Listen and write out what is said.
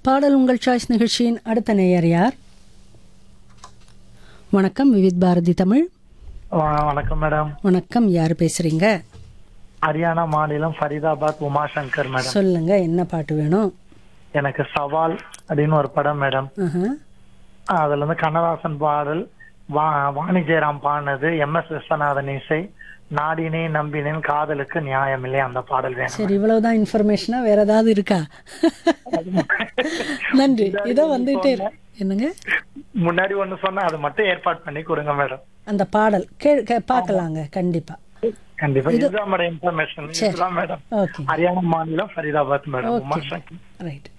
பாடல் உங்கள் சாய்ஸ் நிகழ்ச்சியின் அடுத்த நேயர் யார் வணக்கம் விவித் பாரதி தமிழ் வ- வணக்கம் மேடம் வணக்கம் யார் பேசுறீங்க ஹரியானா மாநிலம் ஃபரிதாபாத் உமாசங்கர் மேடம் சொல்லுங்க என்ன பாட்டு வேணும் எனக்கு சவால் அப்படின்னு ஒரு படம் மேடம் ஆஹா. அதுல இருந்து கண்ணதாசன் பாடல் வா வாணி ஜெயராம் பாடினது எம் எஸ் விஸ்வநாதன் இசை நாடினே நம்பினேன் காதலுக்கு நியாயமில்லை அந்த பாடல் வேணும் சரி இவ்வளவுதான் இன்ஃபர்மேஷனா வேற ஏதாவது இருக்கா நன்றி இதோ வந்துட்டே இரு- என்னங்க முன்னாடி ஒண்ணு சொன்னா அது மட்டும் ஏற்பாடு பண்ணி கொடுங்க மேடம் அந்த பாடல் கே கே- பார்க்கலாங்க கண்டிப்பா கண்டிப்பா இதுதான் மேடம் இன்ஃபர்மேஷன் இதுதான் மேடம் ஓகே ஹரியானா மாநிலம் Faridabad madam okay Umashankar right